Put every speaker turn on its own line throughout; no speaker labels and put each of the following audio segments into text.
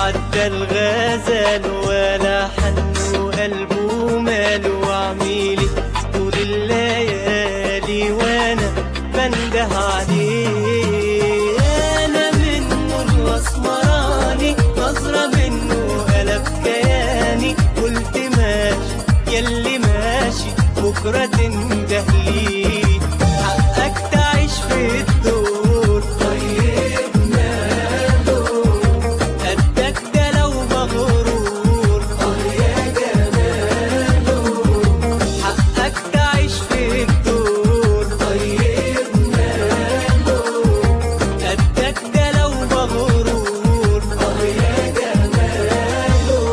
تعدى الغزل ولا حن وقلبه مال وعميلي طول الليالي وانا بنده عليه انا منه الاسمراني نظرة منه قلب كياني قلت ماشي يلي ماشي بكرة تنده لي حقك تعيش في الدور طيب ماله قدك ده لو مغرور اه يا جماله حقك تعيش في الدور طيب ماله قدك ده لو مغرور اه يا جماله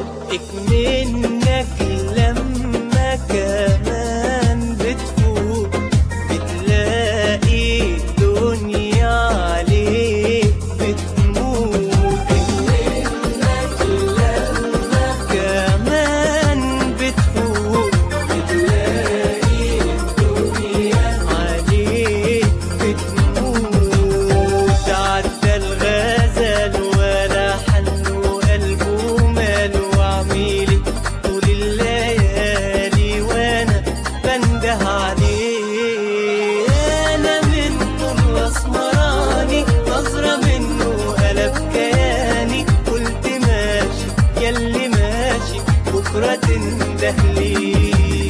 اكمنك لما كمان بتفوق بتلاقي الدنيا عليك بتموت اكمنك لما كمان بتفوق بتلاقي الدنيا عليك بتموت تعدى الغزل ولا حن وقلبه مال وعميلي طول الليالي وانا بنده عليه انا منه الاسمراني نظرة منه قلب كياني قلت ماشي يلي ماشي بكرة تنده لي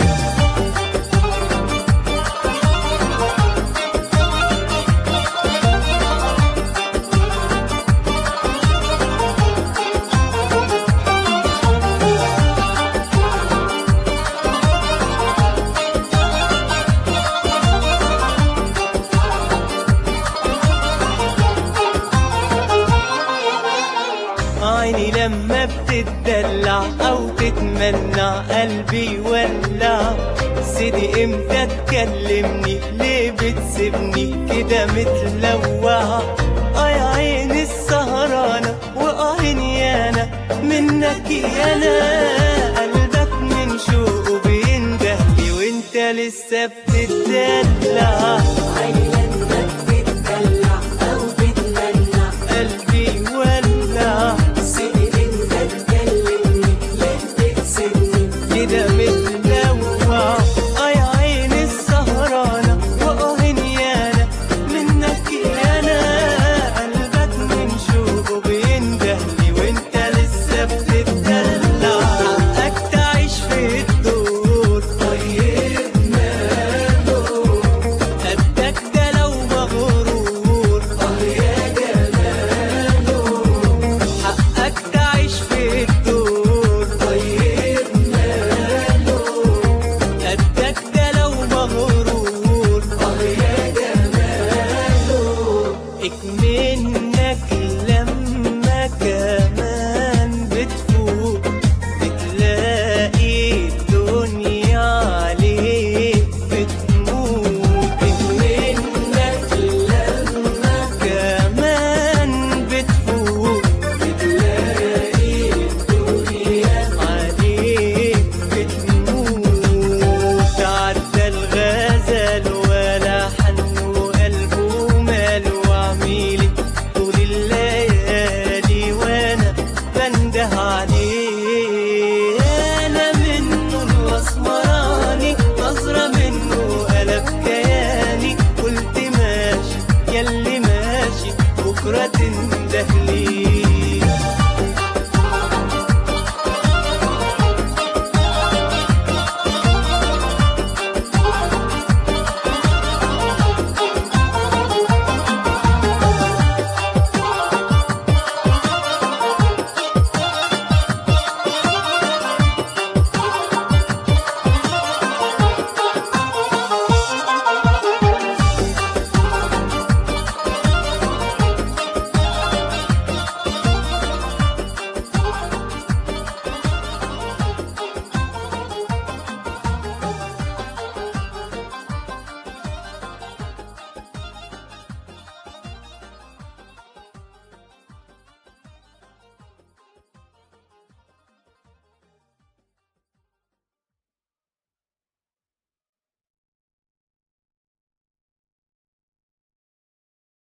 عيني لما بتتدلع او تتمنع قلبي يولع سيدي امتى تكلمني ليه بتسيبني كده متلوع اه يا عيني السهرانة واه انا منك يانا قلبك من شوقه بيندهلي وانت لسه بتتدلع